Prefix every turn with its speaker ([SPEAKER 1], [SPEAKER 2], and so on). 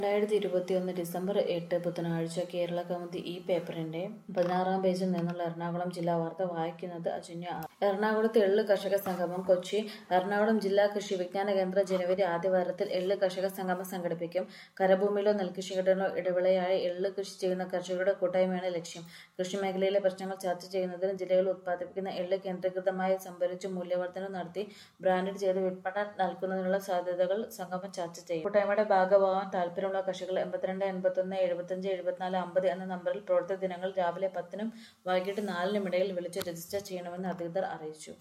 [SPEAKER 1] രണ്ടായിരത്തി ഇരുപത്തിയൊന്ന് ഡിസംബർ എട്ട് ബുധനാഴ്ച കേരള കൗമുദി ഈ പേപ്പറിന്റെ പതിനാറാം പേജിൽ നിന്നുള്ള എറണാകുളം ജില്ലാ വാർത്ത വായിക്കുന്നത് അജന്യ ആർ. എറണാകുളത്ത് എള്ള് കർഷക സംഗമം കൊച്ചി എറണാകുളം ജില്ലാ കൃഷി വിജ്ഞാന കേന്ദ്ര ജനുവരി ആദ്യവാരത്തിൽ എള്ള് കർഷക സംഗമം സംഘടിപ്പിക്കും കരഭൂമിയിലോ നെൽകൃഷിയിടനോ ഇടവിളയായി എള്ള് കൃഷി ചെയ്യുന്ന കർഷകരുടെ കൂട്ടായ്മയാണ് ലക്ഷ്യം കൃഷി മേഖലയിലെ പ്രശ്നങ്ങൾ ചർച്ച ചെയ്യുന്നതിന് ജില്ലകളിൽ ഉത്പാദിപ്പിക്കുന്ന എള്ള് കേന്ദ്രീകൃതമായി സംഭരിച്ച് മൂല്യവർദ്ധന നടത്തി ബ്രാൻഡ് ചെയ്ത് വിപണനം നൽകുന്നതിനുള്ള സാധ്യതകൾ സംഗമം ചർച്ച ചെയ്യും കൂട്ടായ്മയുടെ ഭാഗമാവാൻ താൽപര്യമുള്ള കർഷകർ എൺപത്തിരണ്ട് എൺപത്തൊന്ന് എഴുപത്തഞ്ച് എഴുപത്തിനാല് അമ്പത് എന്ന നമ്പറിൽ പ്രവർത്തന ദിനങ്ങൾ രാവിലെ പത്തിനും വൈകിട്ട് നാലിനും ഇടയിൽ വിളിച്ച് രജിസ്റ്റർ ചെയ്യണമെന്ന് അധികൃതർ അറിയിച്ചു